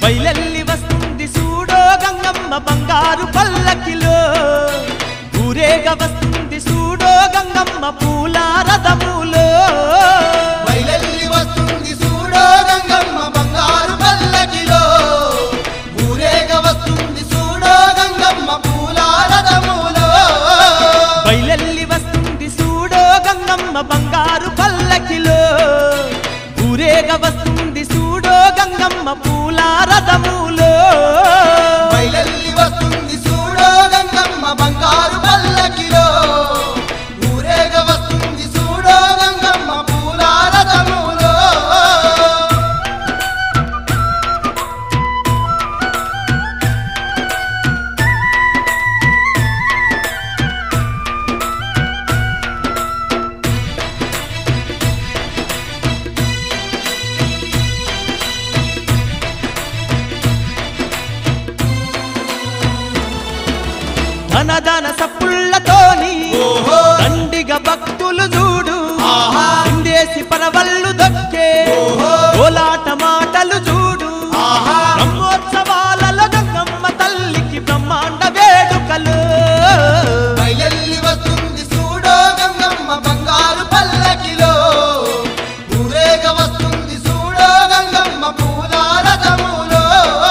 బయలెల్లి వస్తుంది చూడో గంగమ్మ బంగారు పల్లకిలో ఊరేగ వస్తుంది చూడో గంగమ్మ పూల రథములో బయలెల్లి వస్తుంది చూడో గంగమ్మ బంగారు పల్లకిలో ఊరేగ వస్తుంది చూడో గంగమ్మ పూల రథములో బయలెల్లి వస్తుంది చూడో గంగమ్మ బంగారు పల్లకిలో ఊరేగ వస్తుంది చూడో గంగమ్మ పూల రథములో బయలెల్లి వస్తుంది చూడో గంగమ్మ బంగారు పల్లకిలో ఊరేగ వస్తుంది చూడో గంగమ్మ పూల రథములో ధన ధన సప్పుళ్ళతోని ఓహో దండిగా భక్తులు చూడు ఆహా. ఇందేసి పరవళ్ళు దక్కే ఓహో. కోలాట మాటలు చూడు ఆహా. బ్రహ్మోత్సవాలలో గంగమ్మ తల్లికి బ్రహ్మాండ వేడుకలు బయలెల్లి వస్తుంది చూడో గంగమ్మ బంగారు పల్లకిలో ఊరేగ వస్తుంది చూడో గంగమ్మ పూల రథములో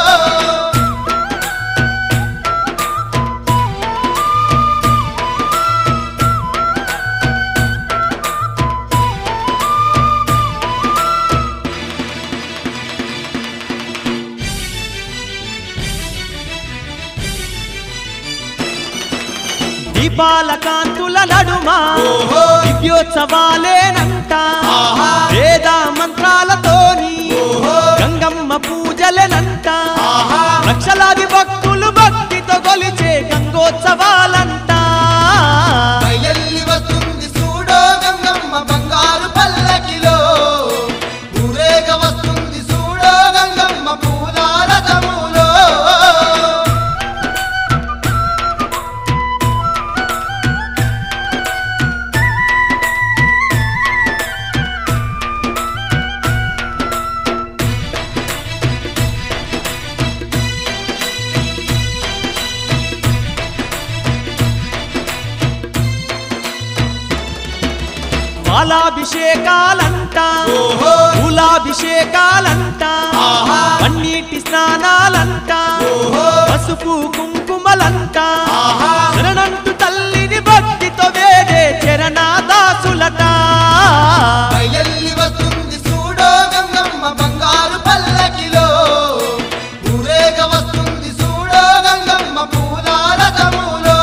దీపాల కాంతుల నడుమ ఓహో. దివ్యోత్సవాలేనంట ఆహా. వేద మంత్రాలతోని ఓహో. గంగమ్మ పూజలేనంట ఆహా. లక్షలాది భక్తులు భక్తితో కొలిచే గంగోత్సవాలంట బయలెల్లి వస్తుంది చూడో గంగమ్మ బంగారు పల్లకిలో ఊరేగ వస్తుంది చూడో గంగమ్మ పూల రథములో పాలాభిషేకాలంట ఓహో. పూలాభిషేకాలంట ఆహా. పన్నీటి స్నానాలంట ఓహో. పసుపు కుంకుమలంట ఆహా. శరణంటు తల్లిని భక్తితో వేడే చరణాదాసులట బయలెల్లి వస్తుంది చూడో గంగమ్మ బంగారు పల్లకిలో ఊరేగ వస్తుంది చూడో గంగమ్మ పూల రథములో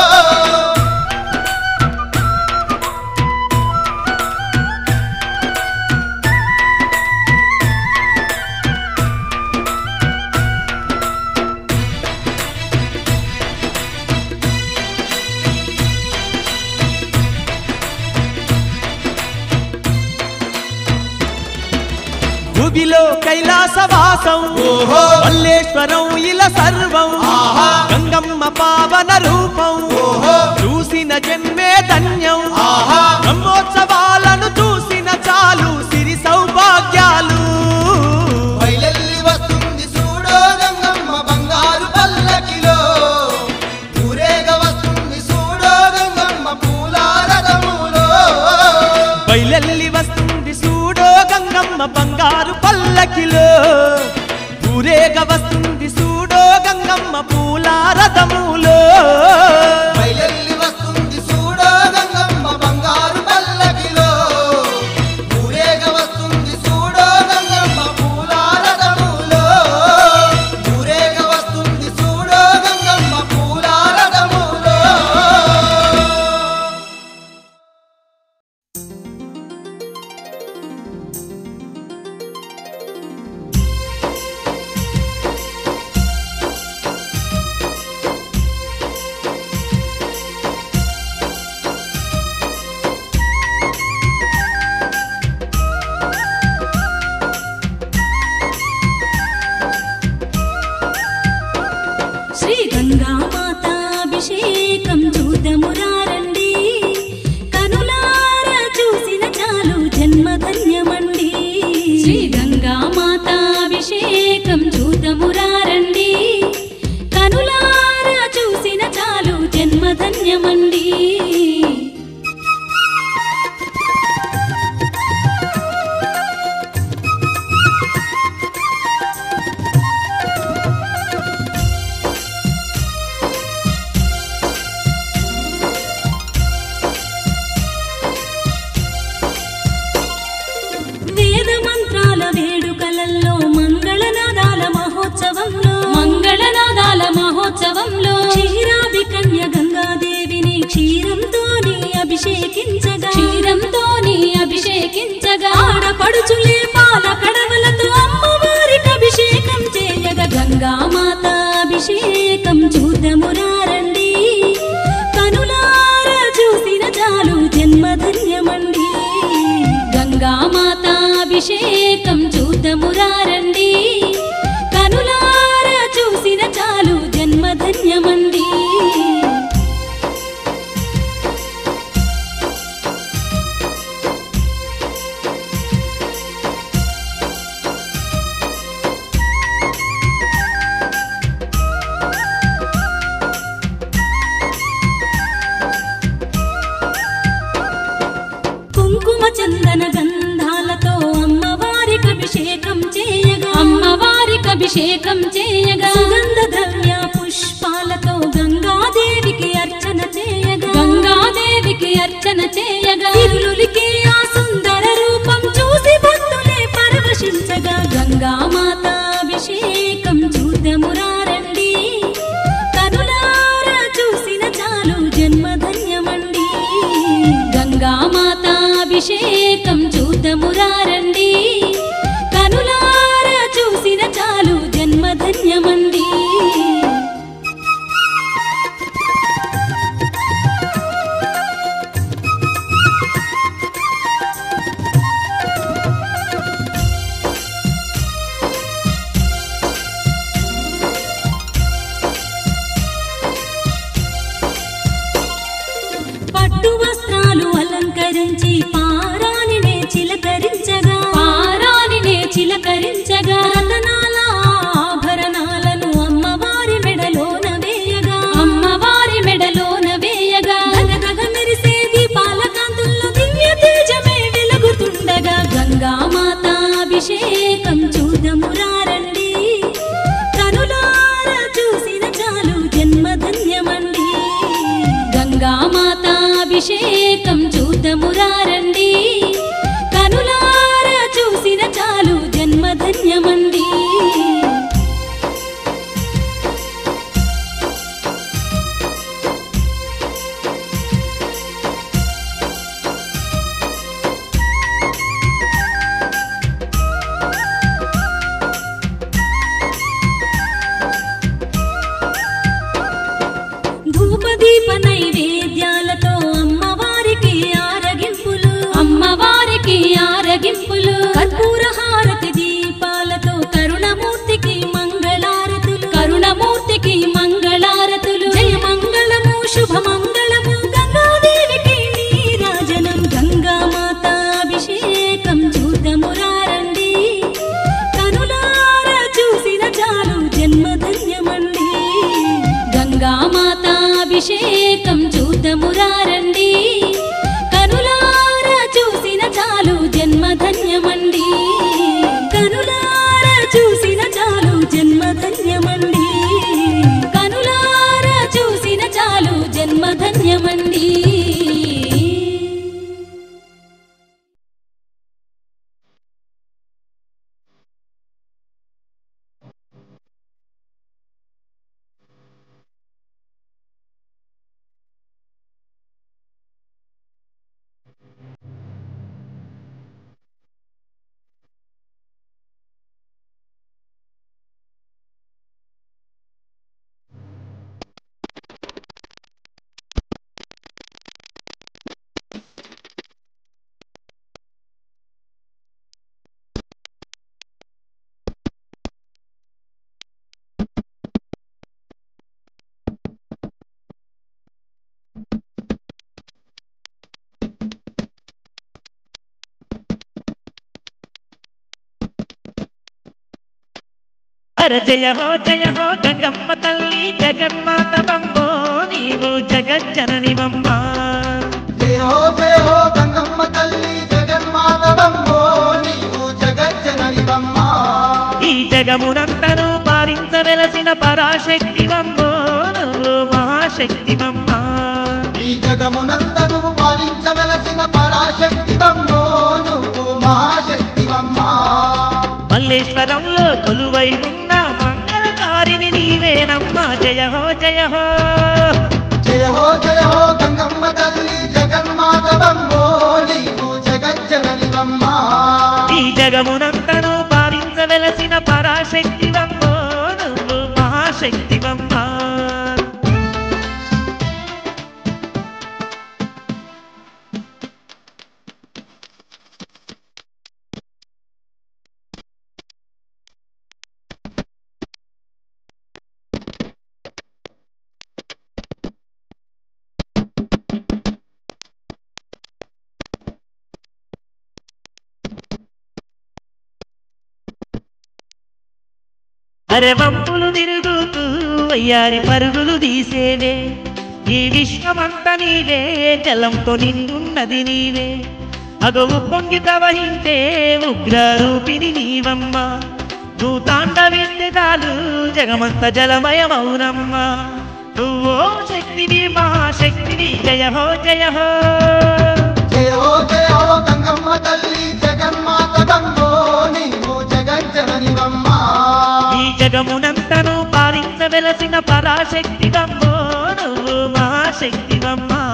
భువిలో కైలాసవాసం ఓహో. మల్లేశ్వరం ఇలా సర్వం ఆహా. గంగమ్మ పావన రూపం ఓహో. చూసిన జన్మే ధన్యం ఆహా. బ్రహ్మోత్సవాలను చూసిన చాలు సిరి సౌభాగ్యాలు బయలెల్లి వస్తుంది చూడో గంగమ్మ బంగారు పల్లకిలో ఊరేగ వస్తుంది చూడో గంగమ్మ పూల రథములో బయలెల్లి వస్తుంది చూడో గంగమ్మ బంగారు పల్లకిలో ఊరేగ వస్తుంది చూడో గంగమ్మ పూల రథములో బయలెల్లి వస్తుంది చూడో గంగమ్మ బంగారు పల్లకిలో ఊరేగ వస్తుంది చూడో గంగమ్మ పూల రథములో ఊరేగ వస్తుంది చూడో గంగమ్మ పూల రథములో నీ చూదమురారండి కనులారా చూసిన చాలు జన్మధన్యమండి వేద మంత్రాల వేడుకలల్లో మంగళనాదాల మహోత్సవంలో మంగళనాదాల మహోత్సవంలో క్షీరాభి కన్య గంగాదేవిని క్షీరంతోని అభిషేకించగా క్షీరంతోని అభిషేకించగా ఆడపడుచులే పాల కడవలతో అమ్మవారికి అభిషేకం చేయగా గంగామాత అభిషేకం చూద్దామురారండి కనులారా చూసిన చాలు జన్మధన్యమండి గంగామాత అభిషేకం చూద్దామురారండి కనులారా చూసిన చాలు జన్మధన్యమండి కుంకుమ చందన గంధాలతో అమ్మవారికి అభిషేకం చేయగా అమ్మవారికి అభిషేకం చేయగా సుగంధ ద్రవ్య పుష్పాలతో గంగాదేవికి అర్చన చేయగా గంగాదేవికి అర్చన చేయగా తిరులులికి ఆ సుందర రూపం చూసి భక్తులే పరవశించగా గంగామాత అభిషేకం చూద్దామురారండి కనులారా చూసిన చాలు జన్మధన్యమండి గంగామాత అభిషేకం చూద్దామురారండి కనులారా చూసిన చాలు జన్మధన్యమండి పట్టు వస్త్రాలు అలంకరించి పారానినే చిలకరించగా పారానినే చిలకరించగా రతనాల ఆభరణాలను అమ్మవారి మెడలోన వేయగా అమ్మవారి మెడలోన వేయగా గగగగ మెరిసే దీపాల కాంతుల్లో దివ్య తేజమే వెలుగుతుండగా గంగామాత అభిషేకం చూదమురారండి కనులారా చూసిన చాలు జన్మధన్యమండి గంగామాత అభిషేకం చూద్దామురారండి కనులారా చూసిన చాలు జన్మధన్యమండి ధూపదీప నైవేద్యాలతో అమ్మవారికి ఆరగింపులు అమ్మవారికి ఆరగింపులు కర్పూర హారతి దీపాలతో కరుణమూర్తికి మంగళారతులు కరుణమూర్తికి మంగళారతులు జయ మంగళము శుభ మంగళము గంగాదేవికి నీరాజనం గంగామాత అభిషేకం చూద్దామురారండి కనులారా చూసిన చాలు జన్మధన్యమండి గంగామాత అభిషేకం చూద్దామురారండి కనులారా చూసిన చాలు జన్మధన్యమండి కనులారా చూసిన చాలు జన్మధన్యమండి కనులారా చూసిన చాలు జన్మధన్యమండి హర జయ హో జయ హో గంగమ్మ తల్లి జగన్మాత బంబో నీవు జగజ్జనని బొమ్మ జయ హో జయ హో గంగమ్మ తల్లి జగన్మాత బమ్మో నీవు జగజ్జనని బమ్మ ఈ జగమునంతను పాలించవెలసిన పరాశక్తి బొమ్మో నువ్వు మహాశక్తి బొమ్మ ఈ జగమునంతను పాలించవలసిన పరాశక్తి బమ్మో నువ్వు మహాశక్తి బమ్మ మల్లేశ్వరంలో కొలువై ఉన్న మంగళకారిని నీవేనమ్మా జయ హో జయ హో జయ హో జయ హో గంగమ్మ తల్లి జగన్మాత బమ్మో నీవు జగజ్జనని బమ్మ ఈ జగమునంతను పాలించవెలసిన పరాశక్తి బొమ్మో నువ్వు మహాశక్తి బొమ్మ అరే వంపులు తిరుగుతూ అయ్యారి పరుగులు తీసేవే ఈ విశ్వమంత నీవే జలంతో నిండున్నది నీవే అగవు పొంగి ప్రవహించే ఉగ్ర రూపిణి నీవమ్మ నువ్వు తాండవేస్తే చాలు జగమంత జలమయమౌనమ్మా నువ్వో శక్తివి మహాశక్తివి జయ హో జయ హో జయ హో జయ హో గంగమ్మ తల్లి జగన్మాత బమ్మో నీవు జగజ్జనని బమ్మ ఈ జగమునంతను పాలించవెలసిన పరాశక్తి బమ్మో నువ్వు మహాశక్తి బమ్మా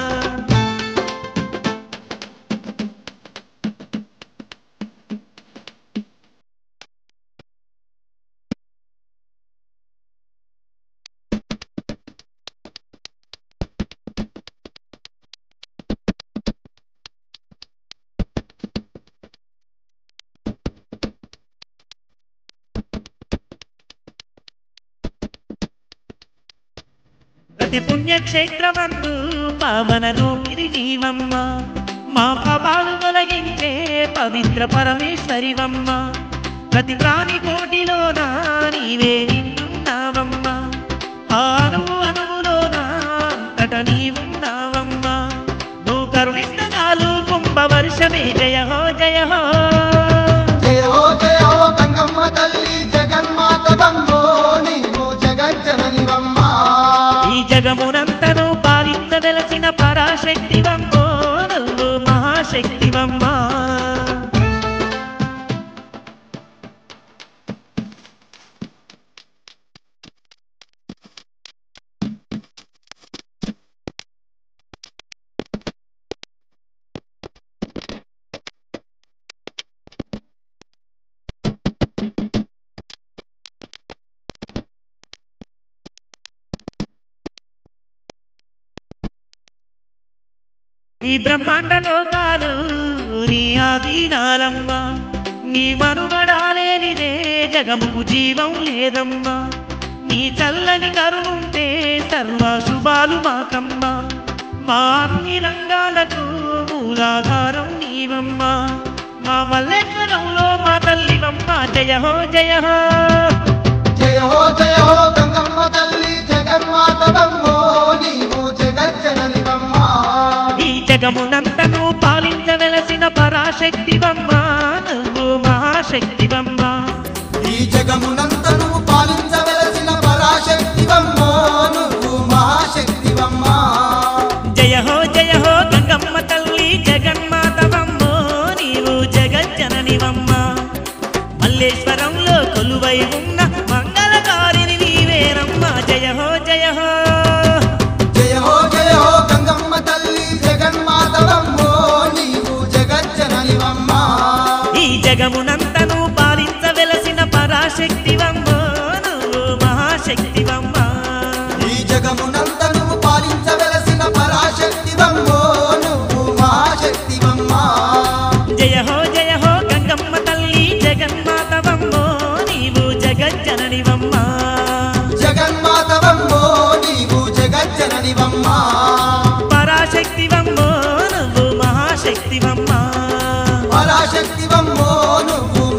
ప్రతి పుణ్యక్షేత్రమందు పావన రూపిరి జీవమ్మ మా పాపాలు తొలగించే పవిత్ర పరమేశ్వరివమ్మ ప్రతి ప్రాణి కోటిలోన నీవే నిన్నున్నావమ్మ ఆ అణువు అణువులోన అంతట నీవున్నావమ్మ నువ్వు కరుణిస్తే చాలు కుంభవర్షమే జయ హో జయ హో జయ హో జయ హో గంగమ్మ తల్లి జగన్మాత బమ్మో నీవు జగజ్జనని బమ్మ ఈ జగమునంతను పాలించదలసిన పరాశక్తి బమ్మో నువ్వు మహాశక్తి బమ్మా ఈ బ్రహ్మాండ లోకాలు నీ ఆధీనాలమ్మ నీ మనుగడాలేనిదే జగముకు జీవం లేదమ్మా నీ చల్లని కరుణుంటే సర్వ శుభాలు మాకమ్మ మా అన్ని రంగాలకు మూలాధారం నీవమ్మా మా మల్లెక్కరంలో మా తల్లివమ్మ జయ హో జయ హో జయ హో జయ హో గంగమ్మ తల్లి జగన్మాత బమ్మో నీవు జగజ్జనని బమ్మ ఈ జగమునంతను పాలించవలసిన పరాశక్తి బమ్మ నువ్వు మహాశక్తి బమ్మ ఈ జగమునంతను పాలించవలసిన పరాశక్తి బమ్మో నువ్వు మహాశక్తి బమ్మ జయ హో జయ హో గంగమ్మ తల్లి జగన్మాత బమ్మో నీవు జగజ్జననివమ్మ మల్లేశ్వరంలో కొలువై ఉన్న మంగళకారిని నీవేరమ్మ జయ హో జయ హో జయ హో జయ హో గంగమ్మ తల్లి జగన్మాత బమ్మో నీవు జగజ్జనని బమ్మ ఈ జగమునంతను పాలించవెలసిన పరాశక్తి బమ్మో నువ్వు మహాశక్తి బమ్మ ఈ జగమునంతను పాలించవలసిన పరాశక్తి బమ్మో నువ్వు మహాశక్తి బమ్మ జయ హో జయ హో గంగమ్మ తల్లి జగన్మాత బమ్మో నీవు జగజ్జననివమ్మ జగన్మాత బమ్మో నీవు జగజ్జనని బమ్మ పరాశక్తి బమ్మో నువ్వు మహాశక్తి బమ్మ పరాశక్తి బమ్మో నువ్వు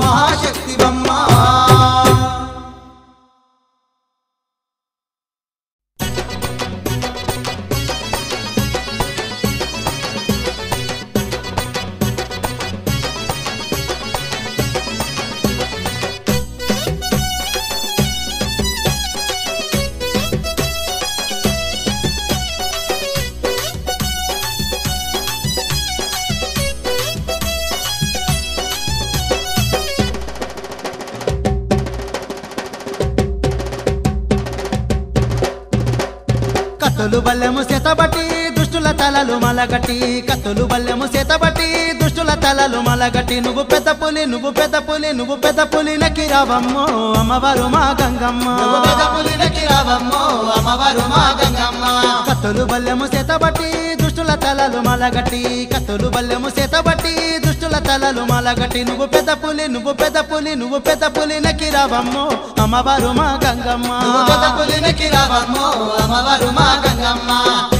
కత్తులు బల్లెము చేతబట్టి దుష్టుల తలలు మలగట్టి కత్తులు బల్లెము చేతబట్టి దుష్టుల తలలు మలగట్టి నువ్వు పెద్ద పులి నువ్వు పెద్ద పులి నువ్వు పెద్ద పులి నకిరావమ్మో అమ్మవారు మా గంగమ్మ నువ్వు పెద్ద పులినకి రావమ్మో అమ్మవారు మా గంగమ్మ కత్తులు బల్లెము చేతబట్టి దుష్టుల తలలు మలగట్టి కత్తులు బల్లెము చేతబట్టి దుష్టుల తలలు మలగట్టి నువ్వు పెద్ద పులి నువ్వు పెద్ద పులి నువ్వు పెద్ద పులి నకిరావమ్మో అమ్మవారు మా గంగమ్మ నువ్వు పెద్ద పులినకి రావమ్మో అమ్మవారు మా గంగమ్మ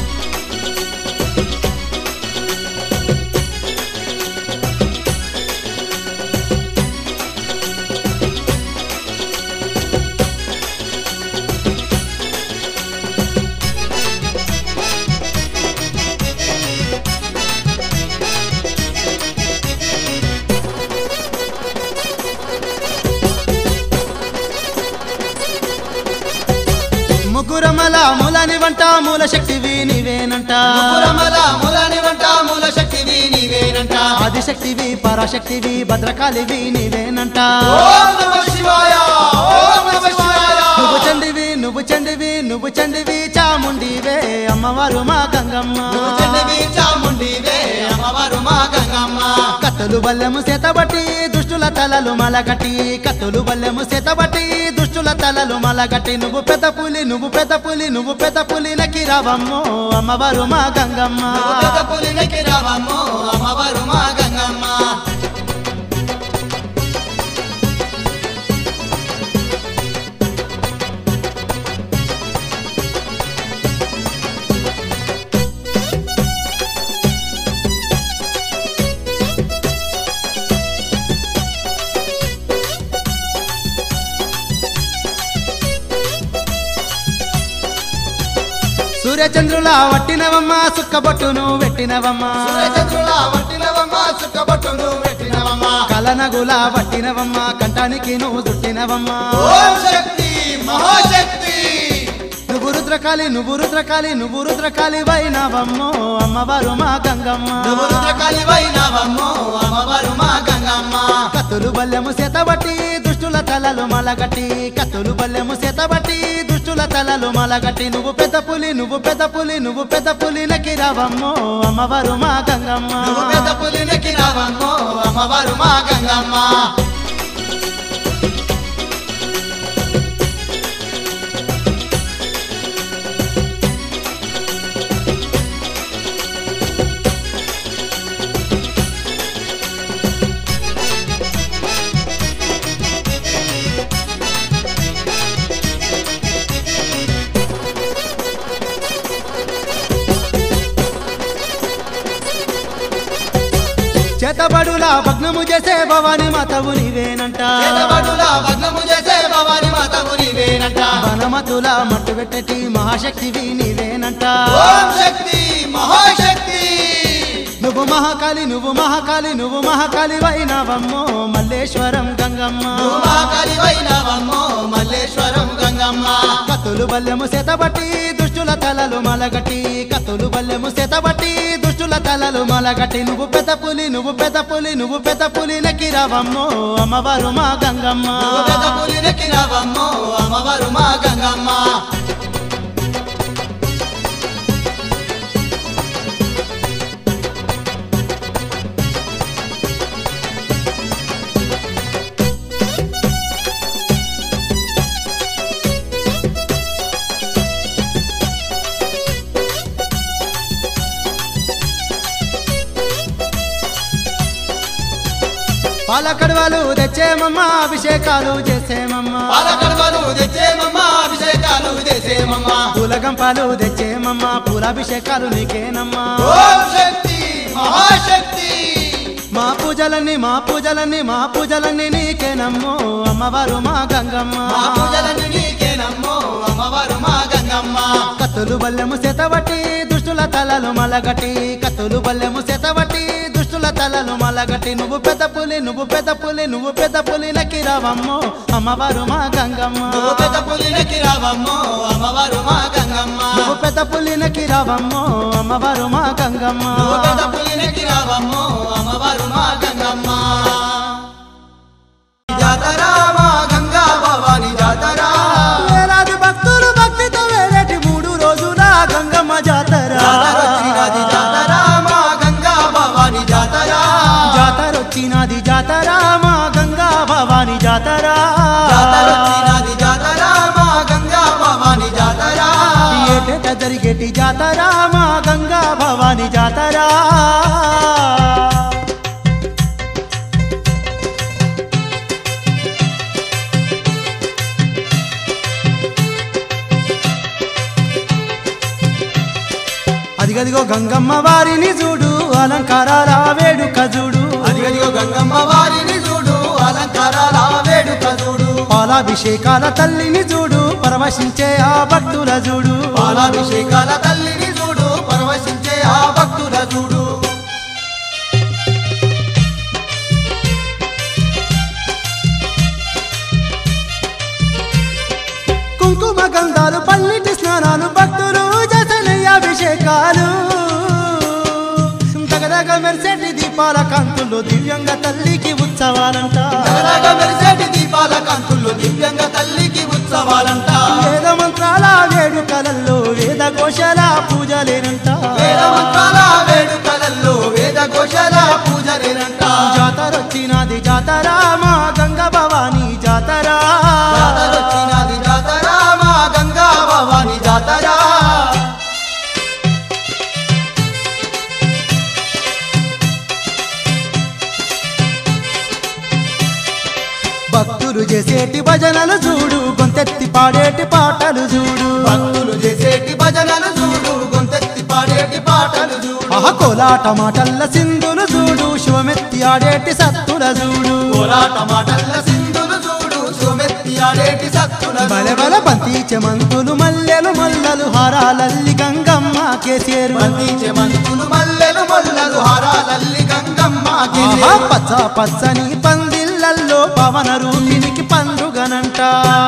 ముగ్గురమల మూలని వంట మూల శక్తివి నీవేనంట పురమల మూలని వంట మూల శక్తివి నీవేనంట ఆదిశక్తివి పరాశక్తివి భద్రకాళివి నీవేనంట ఓం నమ శివాయ ఓం నమ శివాయ నువ్వు చండివి నువ్వు చండివి నువ్వు చండివి చాముండివే అమ్మవారు మా గంగమ్మ నువ్వు చెన్నవి చాముండివే అమ్మవారు మా గంగమ్మ కత్తులు బల్లెము చేతబట్టి దుష్టుల తలలు మలగట్టి కత్తులు బల్లెము చేతబట్టి దుష్టుల తలలు మలగట్టి నువ్వు పెద్ద పులి నువ్వు పెద్ద పులి నువ్వు పెద్ద పులి నకిరావమ్మో అమ్మవారు మా గంగమ్మ నువ్వు పెద్ద పులినకి రావమ్మో అమ్మవారు మా గంగమ్మ సూర్యచంద్రుల వట్టినవమ్మ సుక్కబొట్టును పెట్టినవమ్మ సూర్యచంద్రుల వట్టినవమ్మ సుక్కబొట్టును పెట్టినవమ్మ కలనగుల వట్టినవమ్మ కంటానికి నువ్వు చుట్టినవమ్మ ఓం శక్తి మహాశక్తి నువ్వు రుద్రకాళి నువ్వు రుద్రకాళి నువ్వు రుద్రకాళి వైనవమ్మో అమ్మవారు మా గంగమ్మ నువ్వు రుద్రకాళి వైనవమ్మో అమ్మవారు మా గంగమ్మ కత్తులు బల్లెము చేతబట్టి దుష్టుల తలలు మలగట్టి కత్తులు బల్లెము చేతబట్టి దుష్టుల తలలు మలగట్టి నువ్వు పెద్ద పులి నువ్వు పెద్ద పులి నువ్వు పెద్ద పులి నకిరావమ్మో అమ్మవారు మా గంగమ్మ నువ్వు పెద్ద పులినకి రావమ్మో అమ్మవారు మా గంగమ్మ చేతబడుల భగ్నము చేసే భవాని మాతవు నీవేనంట చేతబడుల భగ్నము చేసే భవాని మాతవు నీవేనంట వనమతుల మట్టు పెట్టటి మహాశక్తివి నీవేనంట ఓం శక్తి మహాశక్తి నువ్వు మహాకాళి నువ్వు మహాకాళి నువ్వు మహాకాళి వైనవమ్మో మల్లేశ్వరం గంగమ్మ నువ్వు మహాకాళి వైనవమ్మో మల్లేశ్వరం గంగమ్మ కత్తులు బల్లెము చేతబట్టి దుష్టుల తలలు మలగట్టి కత్తులు బల్లెము చేతబట్టి దుష్టుల తలలు మలగట్టి నువ్వు పెద్ద పులి నువ్వు పెద్ద పులి నువ్వు పెద్ద పులి నకిరావమ్మో అమ్మవారు మా గంగమ్మ నువ్వు పెద్ద పులినకి రావమ్మో అమ్మవారు మా గంగమ్మ పాలకడవాలు తెచ్చేమమ్మా అభిషేకాలు చేసేమమ్మా పాలకడవలు తెచ్చేమమ్మా అభిషేకాలు చేసేమమ్మా పూలగంపాలు తెచ్చేమమ్మా పూలాభిషేకాలు నీకేనమ్మా ఓం శక్తి మహాశక్తి మా పూజలన్నీ మా పూజలన్నీ మా పూజలన్నీ నీకేనమ్మో అమ్మవారు మా గంగమ్మ మా పూజలను నీకేనమ్మో అమ్మవారు మా గంగమ్మ కత్తులు బల్లెము చేతబట్టి దుష్టుల తలలు మలగట్టి కత్తులు బల్లెము చేతబట్టి దుష్టుల తలలు మలగట్టి నువ్వు పెద్ద పులి నువ్వు పెద్ద పులి నువ్వు పెద్ద పులి నకిరావమ్మో అమ్మవారు మా గంగమ్మ నువ్వు పెద్ద పులినకి రావమ్మో అమ్మవారు మా గంగమ్మ నువ్వు పెద్ద పులి నకిరావమ్మో అమ్మవారు మా గంగమ్మ నువ్వు పెద్ద పులినకి రావమ్మో అమ్మవారు మా గంగమ్మ జాతర మా గంగా భవాని జాతర వేలాది భక్తులు భక్తితో వేరేటి మూడు రోజుల గంగ జాతర జాతరొచ్చినది జాతర మా గంగా భవాని జాతర ఏటేట జరిగేటి జాతర మా గంగా భవాని జాతర అదిగదిగో గంగమ్మ వారిని చూడు అలంకారాల వేడుక చూడు అదిగదిగో గంగమ్మ వారిని చూడు అలంకారాల వేడుక చూడు పాలాభిషేకాల తల్లిని చూడు పరవశించే ఆ భక్తుల చూడు పాలాభిషేకాల తల్లిని చూడు పరవశించే ఆ భక్తుల చూడు కుంకుమ గంధాలు పల్లిటి స్నానాలు భక్తులు జసనయ్య అభిషేకాలు దగదగ మెరిసేటి దీపాల కాంతుల్లో దివ్యంగా తల్లికి ఉత్సవాలంట జగదగ మెరిసేటి దీపాల కాంతుల్లో దివ్యంగా తల్లికి ఉత్సవాలంట వేద మంత్రాల వేడుకలల్లో వేద ఘోషల పూజలేనంట వేద మంత్రాల వేడుకలల్లో వేద ఘోషల పూజలేనంట జాతర వచ్చినది జాతర మా గంగ భవానీ జాతర జాతరొచ్చినది జాతర మా గంగా భవాని జాతర భక్తులు చేసేటి భజనలు చూడు గొంతెత్తి పాడేటి పాటలు చూడు భక్తులు చేసేటి భజనలు చూడు గొంతెత్తి పాడేటి పాటలు చూడు ఆహ కోలాట మాటల్ల సింధులు చూడు శివమెత్తి ఆడేటి సత్తుల చూడు కోలాట మాటల్ల సింధులు చూడు సోమెత్తి ఆడేటి సత్తుల బలె బల బంతించే మంతులు మల్లెలు మల్లలు హారాలల్లి గంగమ్మ కేసేరు బంధించే మంతులు మల్లెలు మొల్లలు హారాలల్లి గంగమ్మ ఆహా పచ్చ పచ్చని పందిళ్ళల్లో పవన రూపినికి పండుగనంట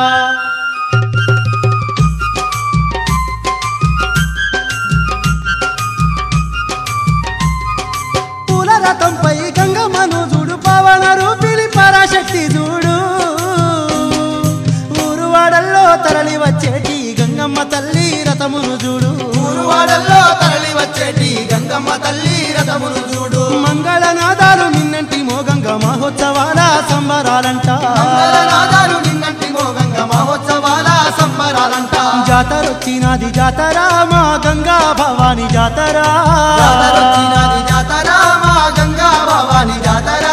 పూల రథంపై గంగమ్మను చూడు పవన రూపిణి పరాశక్తి చూడు ఊరువాడల్లో తరలి వచ్చేటి గంగమ్మ తల్లి రథమును చూడు ఊరువాడల్లో తరలి వచ్చేటి గంగమ్మ తల్లి రథమును చూడు మంగళనాదాలు నిన్నంటి మోగంగ మహోత్సవాల సంబరాలంట మంగళనాదాలు నిన్నంటి మోగంగ మహోత్సవాల సంబరాలంట జాతర వచ్చినది జాతర మా గంగా భవాని జాతర జాతరొచ్చినది జాతర మా గంగా భవాని జాతర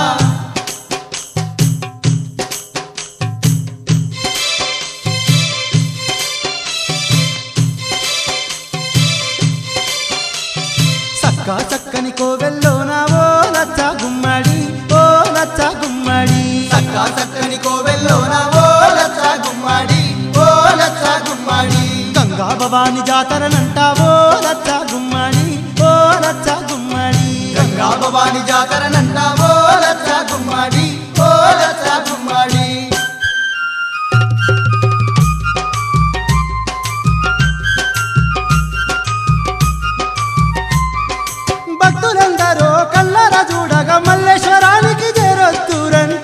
సక్క చక్కని కోవెల్లోన ఓ లచ్చ గుమ్మడి ఓ లచ్చ గుమ్మడి చక్కా చక్కని కోవెల్లోన ఓ లచ్చ గుమ్మడి ఓ లచ్చ గుమ్మడి గంగా భవాని జాతరనంట ఓ లచ్చ గుమ్మడి ఓ లచ్చ గుమ్మడి గంగా భవాని జాతరనంట ఓ లచ్చ గుమ్మడి ఓ లచ్చ గుమ్మడి భక్తులందరూ కల్లర చూడగా మల్లేశ్వరానికి చేరొత్తురంట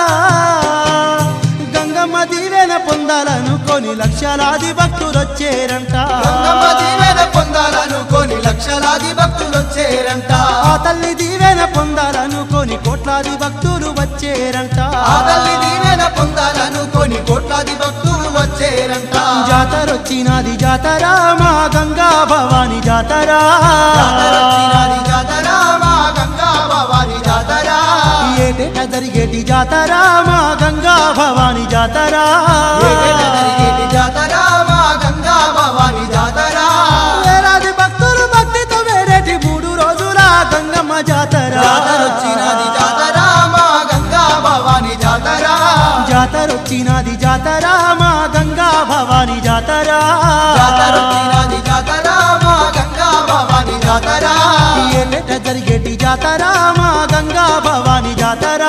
గంగమ్మ దీవెన పొందాలనుకొని లక్షలాది భక్తులొచ్చేరంట గంగమ్మ దీవెన పొందాలనుకోని లక్షలాది భక్తులు వచ్చేరంట ఆ తల్లి దీవెన పొందాలనుకొని కోట్లాది భక్తులు వచ్చేరంట ఆ తల్లి దీవెన పొందాలనుకోని కోట్లాది భక్తులు వచ్చేరంట జాతర వచ్చినది జాతర మా గంగా భవాని జాతర జాతరొచ్చినది జాతర మా గంగా భవాని జాతర ఏటేట జరిగేటి జాతర మా గంగా భవాని జాతర ఏటేట జరిగేటి జాతర మా గంగా భవాని జాతర వేలాది భక్తులు భక్తితో వేరేటి మూడు రోజుల గంగమ్మ జాతర జాతరొచ్చినది జాతర మా గంగా భవాని జాతర జాతర వచ్చినది జాతర మా గంగా భవాని జాతర జాతరొచ్చినది జాతర మా గంగా భవాని జాతర ఏటేట జరిగేటి జాతర మా గంగా భవాని జాతర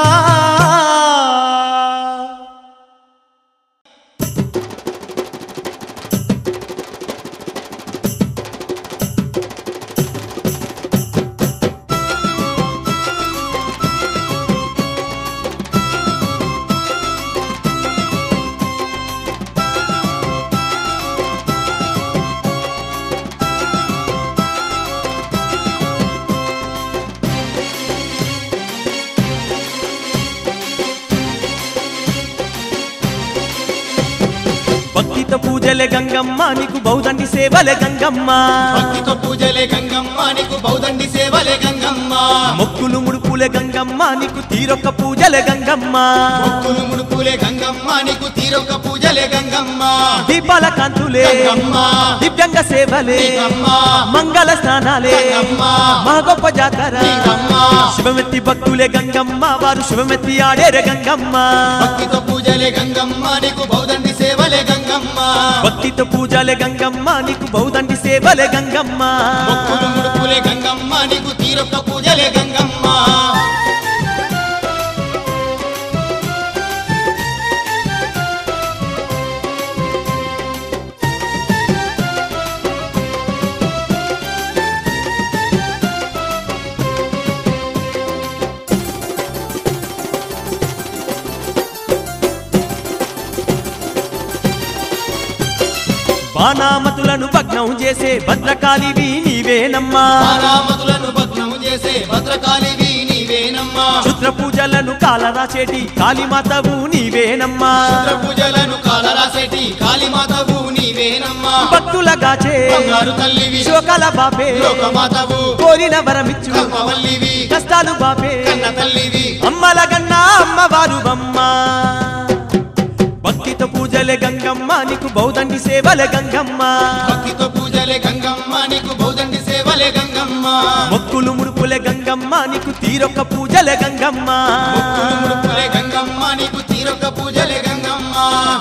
భక్తితో పూజలే గంగమ్మ నీకు బౌదండి సేవలే గంగమ్మ భక్తితో పూజలే గంగమ్మ నీకు బౌదండి సేవలే గంగమ్మ మొక్కులు ముడుపులే గంగమ్మ నీకు తీరొక్క పూజలే గంగమ్మ మొక్కులు ముడుపులే గంగమ్మ నీకు తీరొక్క పూజలే గంగమ్మ దీపాల కాంతులే గంగమ్మ దివ్యంగ సేవలే గంగమ్మ మంగళ స్నానాలే గంగమ్మ మా గొప్ప జాతర గంగమ్మ శివమెత్తి భక్తులే గంగమ్మ వారు శివమెత్తి ఆడేరే గంగమ్మ భక్తితో పూజలే గంగమ్మ నీకు బౌదండి సేవలే గంగమ్మ భక్తితో పూజలే గంగమ్మ నీకు బౌదండి సేవలే గంగమ్మ మొక్కులు ముడుపులే గంగమ్మ నీకు తీరొక్క పూజలే గంగమ్మ బాణామతులను భగ్నం చేసే భద్రకాళివి నీవేనమ్మా బారామతులను భగ్నము చేసే భద్రకాళివి నీవేనమ్మా క్షుద్ర పూజలను కాలరాచేటి కాళీమాతవు నీవేనమ్మా రుద్ర పూజలను కాలరాసేటి కాళీమాతవు నీవేనమ్మా భక్తుల గాచే బంగారు తల్లివి శోకాల బాపే లోకమాతవు కోరిన వరమిచ్చు కల్పవల్లివి కష్టాలు బాపే కన్న తల్లివి అమ్మల గన్నా అమ్మవారు బమ్మ భక్తితో పూజలే గంగమ్మ నీకు బౌదండి సేవలే గంగమ్మ భక్తితో పూజలే గంగమ్మ నీకు బౌదండి సేవలే గంగమ్మ మొక్కులు ముడుపులే గంగమ్మ నీకు తీరొక్క పూజలే గంగమ్మ మొక్కులు ముడుపులే గంగమ్మ నీకు తీరొక్క పూజలే గంగమ్మ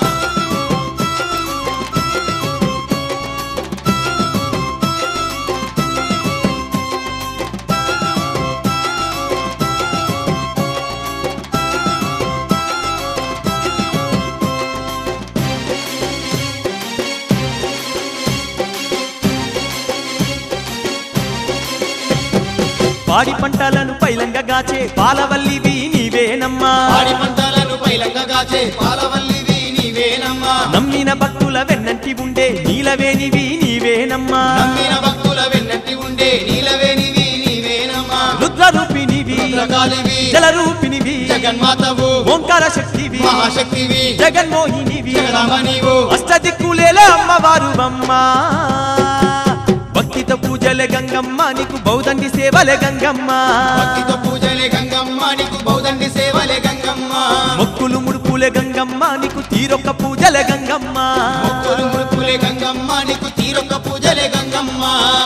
పాడి పంటలను పైలంగా గాచే పాలవల్లివి నీవేనమ్మా పాడి పంటలను పైలంగా గాచే పాలవల్లివి నీవేనమ్మా నమ్మిన భక్తుల వెన్నంటి ఉండే నీలవేణివి నీవేనమ్మా నమ్మిన భక్తుల వెన్నట్టి ఉండే నీలవేణివి నీవేనమ్మా రుద్ర రూపినివి రుద్రకాళివి జలరూపినివి జగన్మాతవు ఓంకార శక్తివి మహాశక్తివి జగన్మోహినివి జగదాంబ నీవు అష్టదిక్కులేల అమ్మవారు బమ్మ భక్తితో పూజలే గంగమ్మ నీకు బౌదండి సేవలే గంగమ్మ భక్తితో పూజలే గంగమ్మ నీకు బౌదండి సేవలే గంగమ్మ మొక్కులు ముడుపులే గంగమ్మ నీకు తీరొక్క పూజలే గంగమ్మ మొక్కులు ముడుపులే గంగమ్మ నీకు తీరొక్క పూజలే గంగమ్మ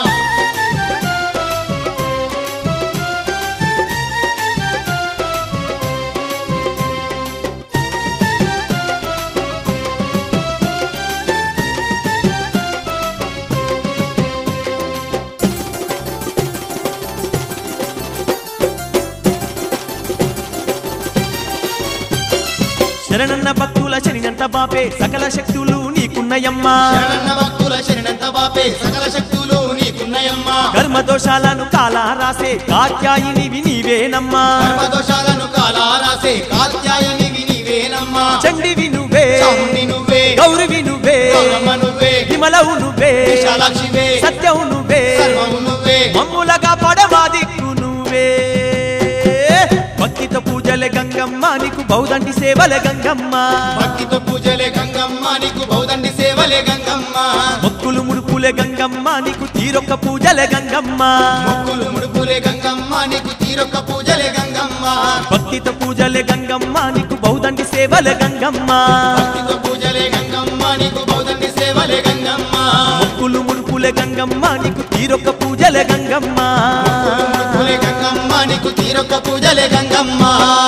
శరణన్న భక్తుల శనినంత బాపే సకల శక్తులు నీకున్నయమ్మా శరణన్న భక్తుల శరణంత బాపే సకల శక్తులు నీకున్నయమ్మా కర్మ దోషాలను కాలా రాసే కాత్యాయినివి నీవేనమ్మా కర్మదోషాలను కాలారాసే కాత్యాయనివి నీవేనమ్మా చండివి నువ్వే చాముండి నువ్వే గౌరవి నువ్వే గౌరమ్మ నువ్వే విమలవు నువ్వే విశాలాక్షివే సత్యవు నువ్వే సర్వము నువ్వే మమ్ములగా పడమా దిక్కు నువ్వే భక్తితో పూజలే గంగమ్మ నీకు బౌదండి సేవలే గంగమ్మ భక్తితో పూజలే గంగమ్మ నీకు బౌదండి సేవలే గంగమ్మ మొక్కులు ముడుపులే గంగమ్మ నీకు తీరొక్క పూజలే గంగమ్మ మొక్కులు ముడుపులే గంగమ్మ నీకు తీరొక్క పూజలే గంగమ్మ భక్తితో పూజలే గంగమ్మ నీకు బౌదండి సేవలే గంగమ్మ భక్తితో పూజలే గంగమ్మ నీకు బౌదండి సేవలే గంగమ్మ మొక్కులు ముడుపులే గంగమ్మ నీకు తీరొక్క పూజలే గంగమ్మ మొక్కులు ముడుపులే గంగమ్మ నీకు తీరొక్క పూజలే గంగమ్మ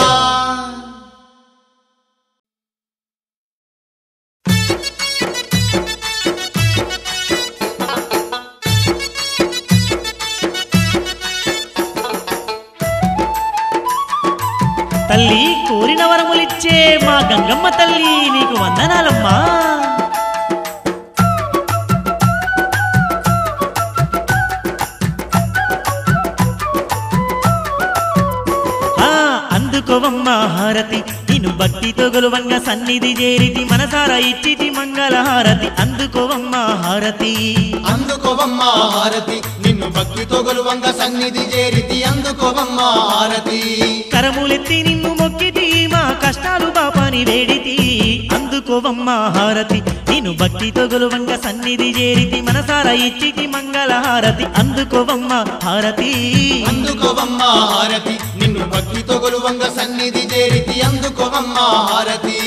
తల్లి కోరిన వరములిచ్చే మా గంగమ్మ తల్లి నీకు వందనాలమ్మా ఆ, అందుకోవమ్మ హారతి నిన్ను భక్తితో గొలువంగ సన్నిధి చేరితి మనసారా ఇచ్చితి మంగళ హారతి అందుకోవమ్మ హారతి అందుకోవమ్మ హారతి నిన్ను భక్తితో గొలువంగ సన్నిధి చేరితి అందుకోవమ్మ హారతి కరములెత్తి నిన్ను మొక్కితి మా కష్టాలు బాపాని వేడితి అందుకో అందుకోవమ్మ హారతి నేను భక్తితో గొలువంగ సన్నిధి చేరితి మనసార ఇచ్చితి మంగళ హారతి అందుకోవమ్మ హారతి అందుకోవమ్మ హారతి నిన్ను భక్తితో గొలువంగ సన్నిధి చేరితి అందుకోవమ్మ హారతి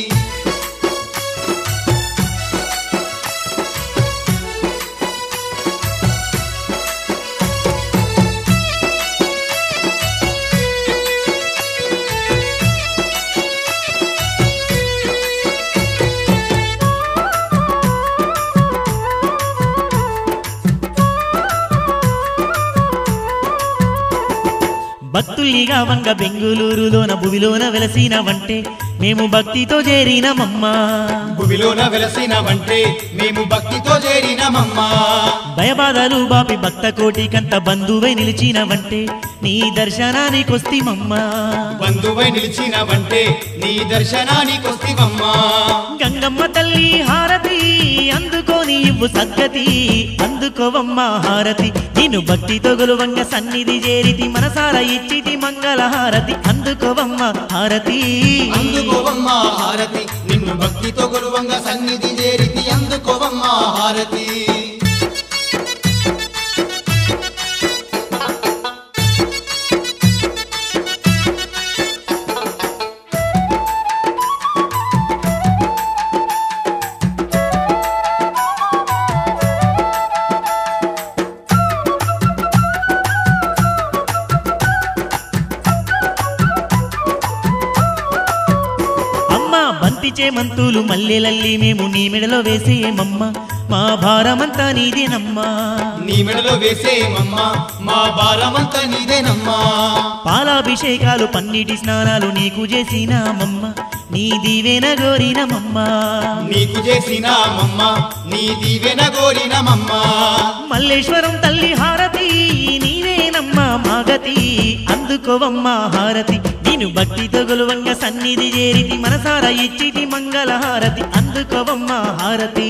భక్తుల్నిగా వంగ బెంగుళూరులోన భువిలోన వెలసినవంటే మేము భక్తితో చేరినమమ్మా భువిలోన వెలసినవంటే మేము భక్తితో చేరినమమ్మా భయబాధలు బాపి భక్త కోటి కంట బంధువై నిలిచినవంటే నీ దర్శనానికొస్తిమమ్మా బంధువై నిలిచినవంటే నీ దర్శనానికొస్తివమ్మా గంగమ్మ తల్లి హారతి అందుకోని ఇవ్వు సద్గతి అందుకోవమ్మ హారతి నేను భక్తితో గొలువంగ సన్నిధి చేరితి మనసార ఇచ్చితి మంగళ హారతి అందుకోవమ్మ హారతి అందుకోవమ్మ హారతి నిన్ను భక్తితో గొలువంగ సన్నిధి చేరితి అందుకోవమ్మ హారతి అమ్మ బంతి చేమంతులు మల్లెలల్లి మేము నీ మెడలో వేసేయమమ్మ మా భారమంతా నీదేనమ్మా నీ మెడలో వేసేమమ్మా మా భారమంతా నీదేనమ్మా పాలాభిషేకాలు పన్నీటి స్నానాలు నీకు చేసినామమ్మ నీ దీవెన గోరినమమ్మా నీకు చేసినామమ్మ నీ దీవెన కోరినమమ్మా మల్లేశ్వరం తల్లి హారతి నీవేనమ్మా మాగతి అందుకోవమ్మ హారతి నేను భక్తితో గొలువంగ సన్నిధి చేరితి మనసార ఇచ్చిటి మంగళ హారతి అందుకోవమ్మ హారతి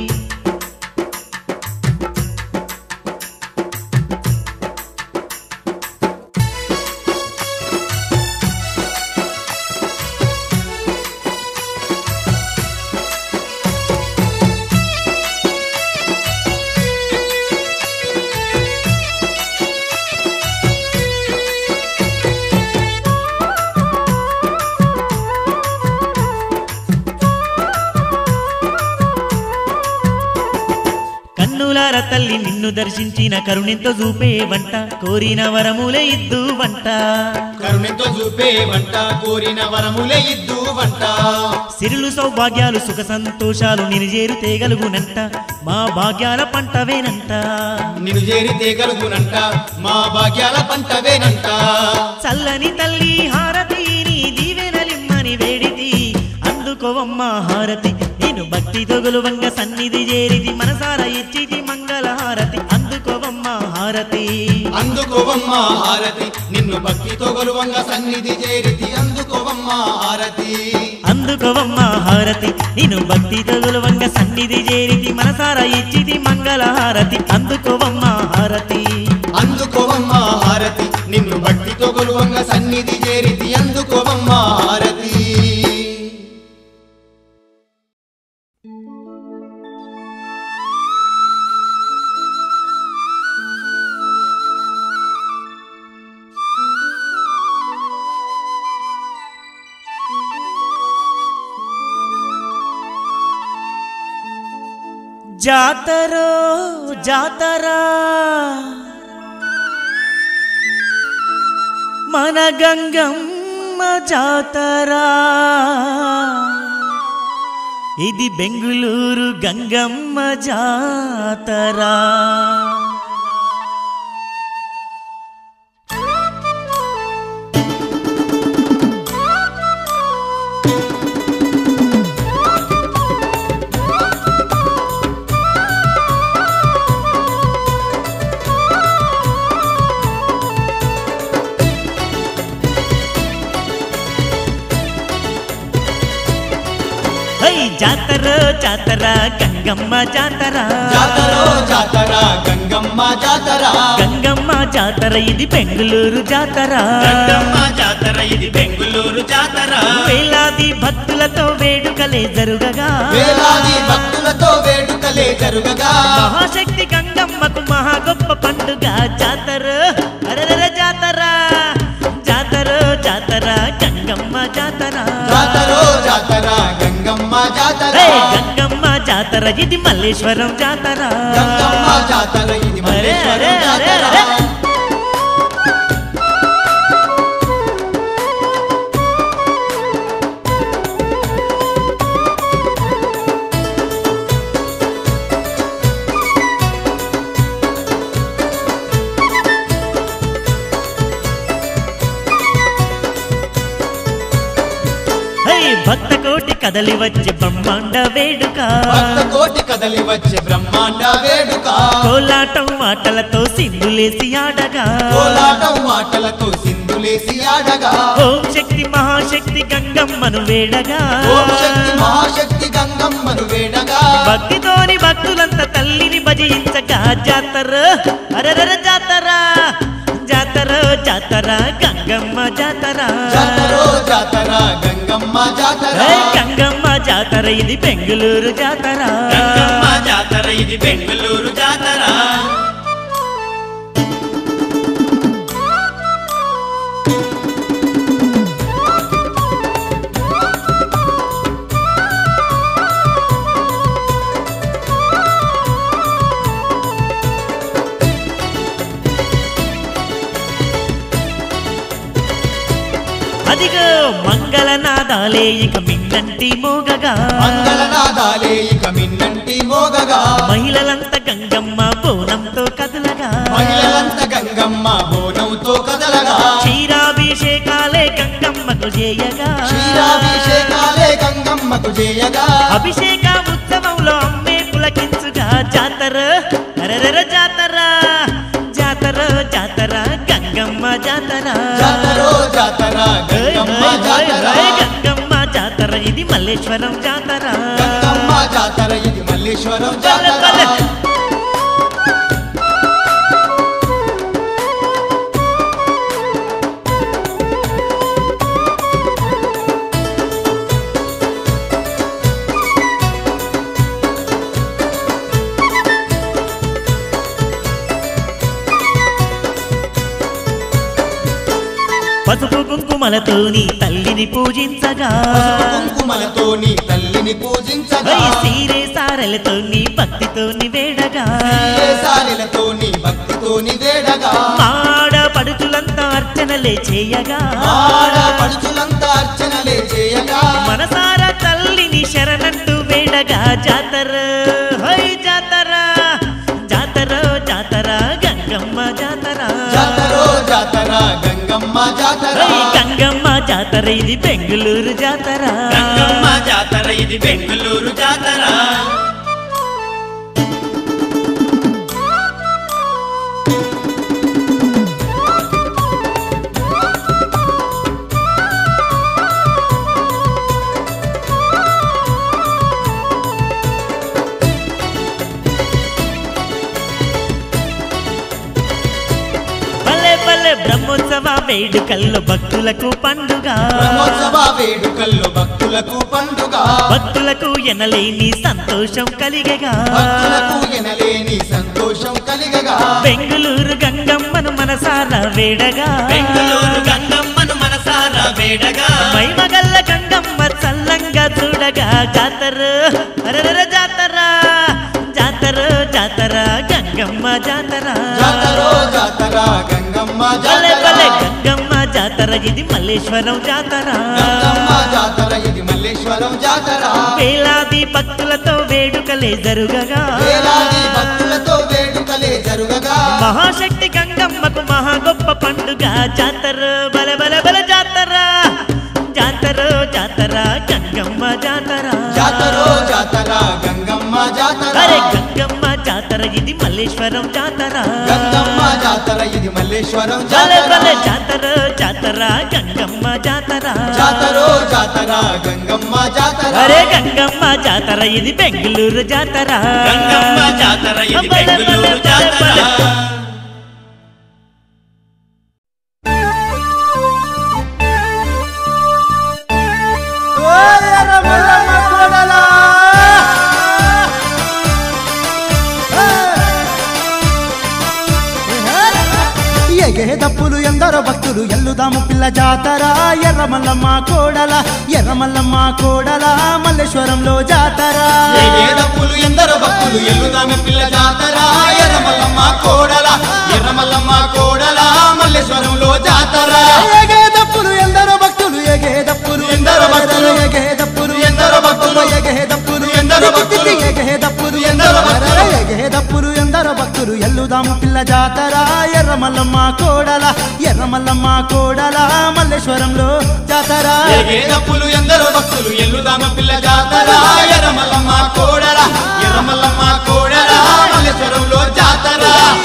కన్నులార తల్లి నిన్ను దర్శించిన కరుణెంతో చూపే వంట కోరిన వరములే ఇద్దు వంట కరుణెంతో చూపే వంట కోరిన వరములే ఇద్దు వంట సిరులు సౌభాగ్యాలు సుఖ సంతోషాలు నిరుజేరు తేగలుగునంట మా భాగ్యాల పంటవేనంట నిన్ను చేరితే కలుగునంట మా భాగ్యాల పంటవేనంట చల్లని తల్లి హారతి నీ దీవెనలిమ్మని వేడితి అందుకోవమ్మ హారతి నేను భక్తితో గొలువంగ సన్నిధి చేరిది మనసార ఇచ్చిది మంగళ హారతి అందుకోవమ్మ హారతి అందుకోవమ్మ హారతి నిన్ను భక్తితో గొలువంగ సన్నిధి చేరితి అందుకోవమ్మ హారతి అందుకోవమ్మ హారతి నేను భక్తితో గొలువంగ సన్నిధి చేరిది మనసార ఇచ్చిది మంగళ హారతి అందుకోవమ్మ హారతి అందుకోవమ్మ హారతి నిన్ను భక్తితో గొలువంగ సన్నిధి చేరితి అందుకోవమ్మ హారతి జాతరో జాతరా మన గంగమ్మ జాతరా ఇది బెంగుళూరు గంగమ్మ జాతరా హై జాతర జాతర గంగమ్మ జాతర జాతరో జాతర గంగమ్మ జాతర గంగమ్మ జాతర ఇది బెంగుళూరు జాతర గంగమ్మ జాతర ఇది బెంగుళూరు జాతర వేలాది భక్తులతో వేడుకలే జరుగగా వేలాది భక్తులతో వేడుకలే జరుగగా మహాశక్తి గంగమ్మకు మహా గొప్ప పండుగ జాతర అరరర జాతర జాతర జాతర గంగమ్మ జాతర జాతరో జాతర గంగమ్మ జాతర హే, గంగమ్మ జాతర ఇది మల్లేశ్వరం జాతర గంగమ్మ జాతర ఇది అరే, అరే, మల్లేశ్వరం అరే, జాతర అరే. హే, భక్త కోటి కదలి వచ్చే బ్రహ్మాండ వేడుక భక్త కోటి కదలి వచ్చే బ్రహ్మాండ వేడుక కోలాటం ఆటలతో సింధులేసి ఆడగా కోలాటం మాటలతో సింధులేసి ఆడగా ఓం శక్తి మహాశక్తి గంగమ్మను వేడగా ఓం శక్తి మహాశక్తి గంగమ్మను వేడగా భక్తితోని భక్తులంతా తల్లిని భజించగా జాతర అరరర జాతర జాతర జాతర గంగమ్మ జాతర జాతరో జాతర గంగమ్మ జాతర హే, గంగమ్మ జాతర ఇది బెంగుళూరు జాతర గంగమ్మ జాతర ఇది బెంగుళూరు జాతర అదిగో మంగళనాదాలే ఇక మిన్నంటి మోగగా మంగళనాదాలే ఇక మిన్నంటి మోగగా మహిళలంతా గంగమ్మ బోనంతో కదలగా మహిళలంత గంగమ్మ బోనంతో కదలగా క్షీరాభిషేకాలే గంగమ్మకు చేయగా క్షీరాభిషేకాలే గంగమ్మకు చేయగా అభిషేక ఉత్సవంలో అమ్మే పులకించుగా జాతర అరరర జాతర జాతర జాతర గంగమ్మ జాతర జాతరో జాతర ఓయ్, గంగమ్మ ఓయ్, ఓయ్, జాతర ఓయ్, గంగమ్మ జాతర ఇది మల్లేశ్వరం జాతర గంగమ్మ జాతర ఇది మల్లేశ్వరం బలె, జాతర బలె. పసుపు కుంకుమలతోని తల్లిని పూజించగా పసుపు కుంకుమలతో నీ తల్లిని పూజించగా ఓయ్, సీరే సారెలతో నీ భక్తితోని వేడగా సారిలతో నీ భక్తితో నీ వేడగా ఆడ పడుచులంతా అర్చనలే చేయగా ఆడ పడుచులంతా అర్చనలే చేయగా మనసార తల్లిని శరణంటూ వేడగా జాతర హై జాతర జాతర జాతర గంగమ్మ జాతర జాతరో జాతర గంగమ్మ జాతర హై గంగమ్మ జాతర ఇది బెంగుళూరు జాతర గంగమ్మ జాతర ఇది బెంగుళూరు జాతర భలే భలే బ్రహ్మోత్సవ వేడుకల్లో భక్తులకు పండుగ బ్రహ్మోత్సవ వేడుకల్లో భక్తులకు పండుగ భక్తులకు ఎనలేని సంతోషం కలిగగా భక్తులకు ఎనలేని సంతోషం కలిగగా బెంగుళూరు గంగమ్మను మనసారా వేడగా బెంగుళూరు గంగమ్మను మనసారా వేడగా మైమగల్ల గంగమ్మ చల్లంగా చూడగా జాతర అరరర జాతర జాతర జాతర గంగమ్మ జాతర జాతరో జాతర గంగమ్మ భలే జాతర భలే గంగమ్మ జాతర ఇది మల్లేశ్వరం జాతర గంగమ్మ జాతర ఇది మల్లేశ్వరం జాతర వేలాది భక్తులతో వేడుకలే జరుగగా వేలాది భక్తులతో వేడుకలే జరుగగా మహాశక్తి గంగమ్మకు మహా గొప్ప పండుగ జాతర బల బల బల జాతర జాతర జాతర గంగమ్మ జాతర జాతరో జాతర గంగమ్మ జాతర అరే గంగమ్మ జాతర ఇది మల్లేశ్వరం జాతర గంగమ్మ జాతర ఇది మల్లేశ్వరం భలే జాతర భలే జాతర జాతర గంగమ్మ జాతర జాతరో జాతర గంగమ్మ జాతర అరే గంగమ్మ జాతర ఇది బెంగుళూరు జాతర గంగమ్మ జాతర ఇది భలే, భలే, బెంగుళూరు భలే, భలే. జాతర మల్లమ్మ కోడలా ఎగే దప్పులు ఎందరో భక్తులు ఎల్లుదాము పిల్ల జాతర ఎర్రమల్లమ్మ కోడల ఎర్రమల్లమ్మ కోడల మల్లేశ్వరంలో జాతర ఏదప్పులు ఎందరో భక్తులు ఎల్లుదామె పిల్ల జాతర ఎర్రమల్లమ్మ కోడల ఎర్రమల్లమ్మ కోడల మల్లేశ్వరంలో జాతర ఎగే దప్పులు ఎందరో భక్తులు ఎగే దప్పులు ఎందరో భక్తులు, ఎగే దప్పులు ఎందరో భక్తులు, ఎగే దప్పులు ఎందరో భక్తులు, ఎగే దప్పులు ఎందరో భక్తులు, ఎగే దప్పులు ఎందరో భక్తులు ఎల్లుదాము పిల్ల జాతర ఎర్రమల్లమ్మ కోడల ఎర్రమల్లమ్మ కోడల మల్లేశ్వరంలో జాతర ఏదప్పులు ఎందరో భక్తులు ఎల్లుదామ పిల్ల జాతర ఎర్రమల్లమ్మ కోడల ఎర్రమల్లమ్మ కోడల మల్లేశ్వరంలో జాతర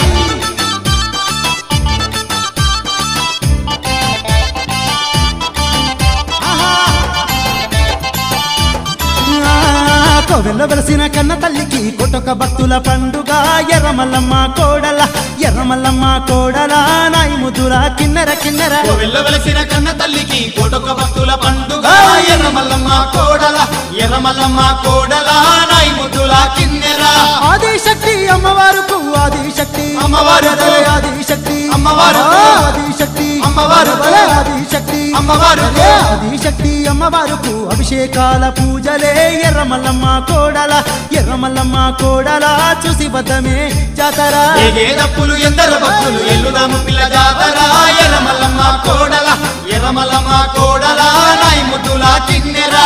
కోవెల్ల వెలసిన కన్న తల్లికి కొట్టొక భక్తుల పండుగ ఎర్రమల్లమ్మ కోడల ఎర్రమల్లమ్మ కోడల నాయి ముదురా కిన్నెర కిన్నెర కోవెల్ల వెలసిన కన్న తల్లికి కోటొక్క భక్తుల పండుగ ఎర్రమల్లమ్మ కోడల ఎర్రమల్లమ్మ కోడల నాయి ముద్దుల కిన్నెర ఆదిశక్తి అమ్మవారుకు ఆదిశక్తి అమ్మవారుకు. ఆదిశక్తి అమ్మవారుకు. ఆదిశక్తి అమ్మవారుకు. ఆదిశక్తి అమ్మవారుకు. ఆదిశక్తి అమ్మవారుకు అభిషేకాల పూజలే ఎర్రమల్లమ్మ కోడల ఎర్రమల్లమ్మ కోడల చూసి బద్దమే జాతర ఏదప్పులు ఎందరో భక్తులు ఎల్లుదాము పిల్ల జాతర ఎర్రమల్లమ్మ కోడల ఎర్రమల్లమ్మ కోడల నాయి ముద్దుల కిన్నెర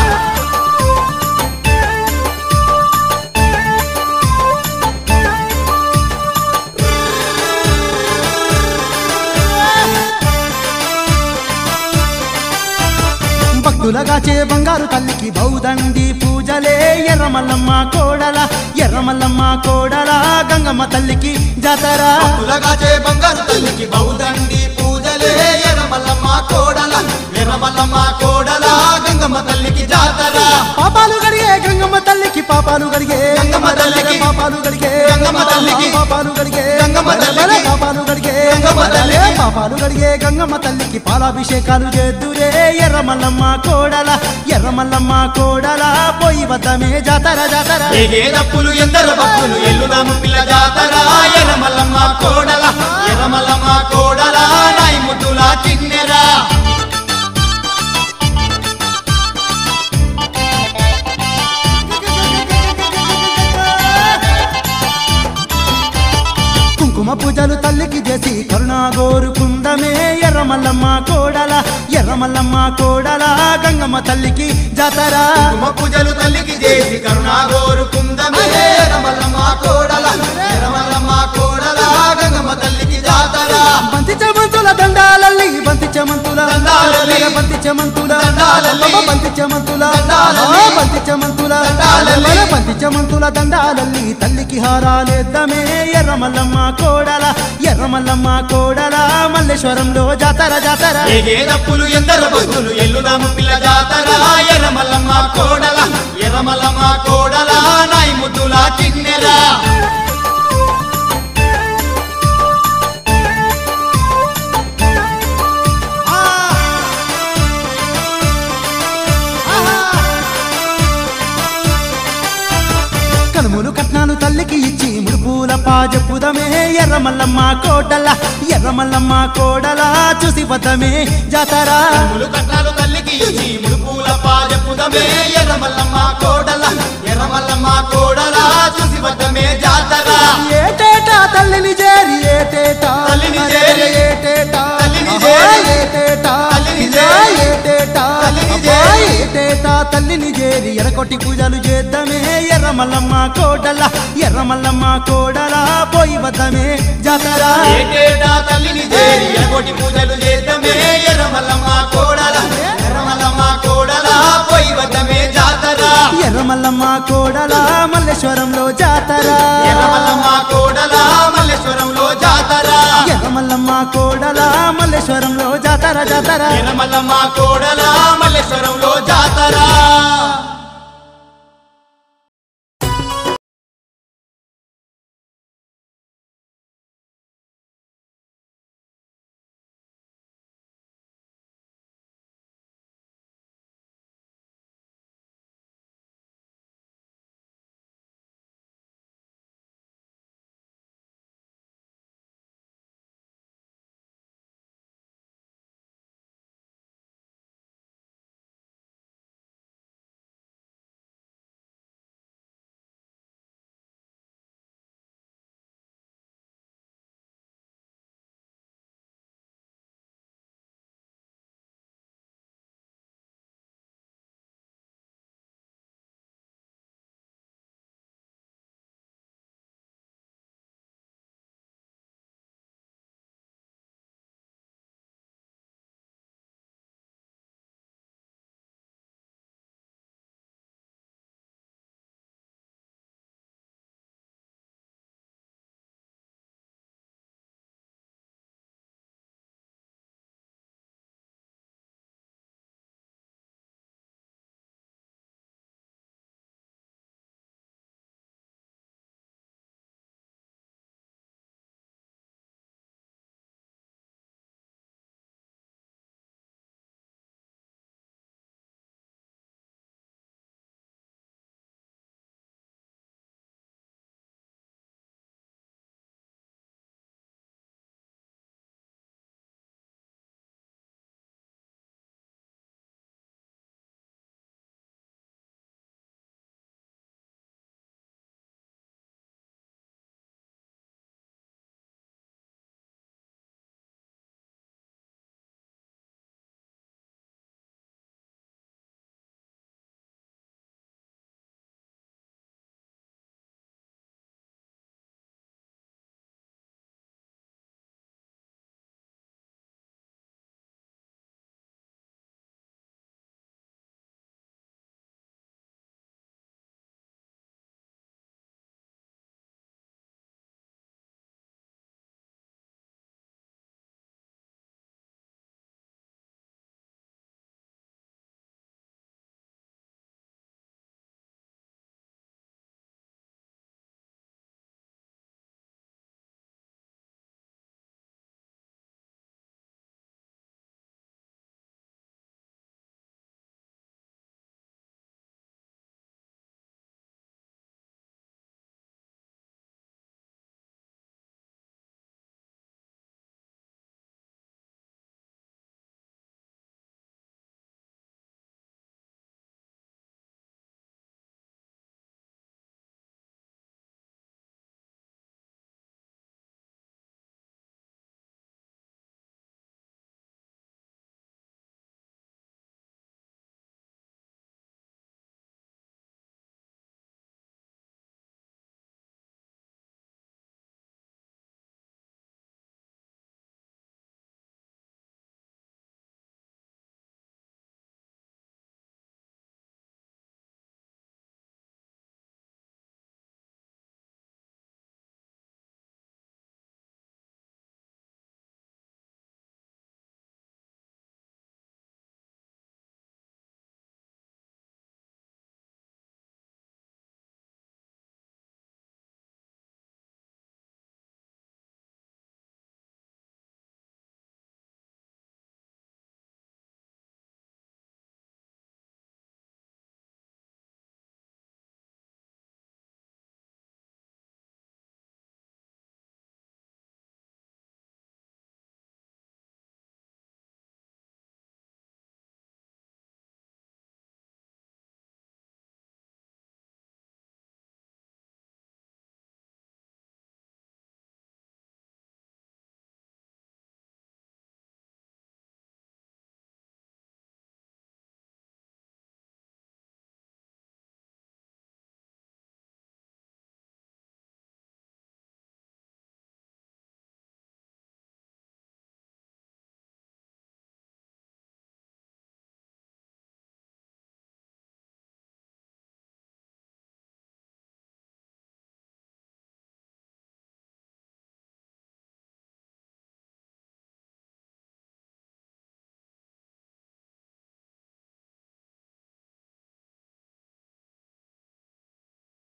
భక్తులగాచే బంగారు తల్లికి బౌదండి పూజలే ఎర్రమల్లమ్మ కోడల ఎర్రమల్లమ్మ కోడల గంగమ్మ తల్లికి జాతర పులగాచే బంగారు తల్లికి బౌదండి పూజలే ఎర్రమల్లమ్మ కోడల ఎర్రమల్లమ్మ కోడల గంగమ్మ తల్లికి జాతర పాపాలు గడిగే గంగమ్మ తల్లికి పాపాలు గడిగే గంగమ్మ తల్లికి పాపాలు గడిగే గంగమ్మ తల్లికి పాపాలు గడిగే గంగమ్మ తల్లికి పాపాలు గడిగే గంగమ్మ తల్లికి పాపాలు గడిగే గంగమ్మ తల్లికి పాలాభిషేకాలు చేద్దురే ఎర్రమల్లమ్మ కోడల ఎర్రమల్లమ్మ కోడల పోయి వద్దమే జాతర జాతర ఏదప్పులు ఎందరో భక్తులు ఎల్లుదాము పిల్ల జాతర ఎర్రమల్లమ్మ కోడల ఎర్రమల్లమ్మ కోడల నాయి ముద్దుల కిన్నెర కుంకుమ పూజలు తల్లికి చేసి కరుణా గోరుకుందమే ఎర్రమల్లమ్మ కోడల ఎర్రమల్లమ్మ కోడల గంగమ్మ తల్లికి జాతర కుంకుమ పూజలు తల్లికి చేసి కరుణా గోరుకుందమే ఎర్రమల్లమ్మ కోడల ఎర్రమల్లమ్మ కోడల గంగమ్మ తల్లికి జాతర బంతి చెమంతుల దండాలల్లి బంతి చెమంతుల దండాలల్లి. బంతి చెమంతుల దండాలల్లి. అబ్బబ్బ బంతి చెమంతుల దండాలల్లి. ఆ, బంతి చెమంతుల దండాలల్లి. అబ్బబ్బ బంతి చెమంతుల దండాలల్లి తల్లికి హారాలేద్దామే ఎర్రమల్లమ్మ కోడల ఎర్రమల్లమ్మ కోడల మల్లేశ్వరంలో జాతర జాతర ఏదప్పులు ఎందరో భక్తులు ఎల్లుదాము పిల్ల జాతర ఎర్రమల్లమ్మ కోడల ఎర్రమల్లమ్మ కోడల నాయి ముద్దుల కిన్నెర కనుములు కట్నాలు తల్లికి ఇచ్చి ముడుపుల పాజపుదమే ఎర్రమల్లమ్మ కోడల ఎర్రమల్లమ్మ కోడల చూసి వద్దమే జాతర ములు కట్నాలు తల్లికి ఇచ్చి ముడుపుల పాజపుదమే ఎర్రమల్లమ్మ కోడల ఎర్రమల్లమ్మ కోడల చూసి వద్దమే జాతర ఏటేటా తల్లిని చేరి ఏటేటా తల్లిని చేరి, ఏటేటా తల్లిని అబ్బా, చేరి, ఏటేటా తల్లిని ఇలా చేరి, ఏటేటా తల్లిని అబ్బా, చేరి, ఏటేటా తల్లిని చేరి ఎరకొట్టి పూజలు చేద్దామే ఎర్రమల్లమ్మ కోడల ఎర్రమల్లమ్మ కోడల పోయి వద్దమే జాతర ఏటేటా తల్లిని చేరి ఎరగొట్టి పూజలు చేద్దామే ఎర్రమల్లమ్మ కోడల ఎర్రమల్లమ్మ కోడల పోయి వద్దమే జాతర ఎర్రమల్లమ్మ కోడల మల్లేశ్వరంలో జాతర ఎర్రమల్లమ్మ కోడల మల్లేశ్వరంలో జాతర ఎర్రమల్లమ్మ కోడల మల్లేశ్వరంలో జాతర జాతర ఎర్రమల్లమ్మ కోడల మల్లేశ్వరంలో జాతర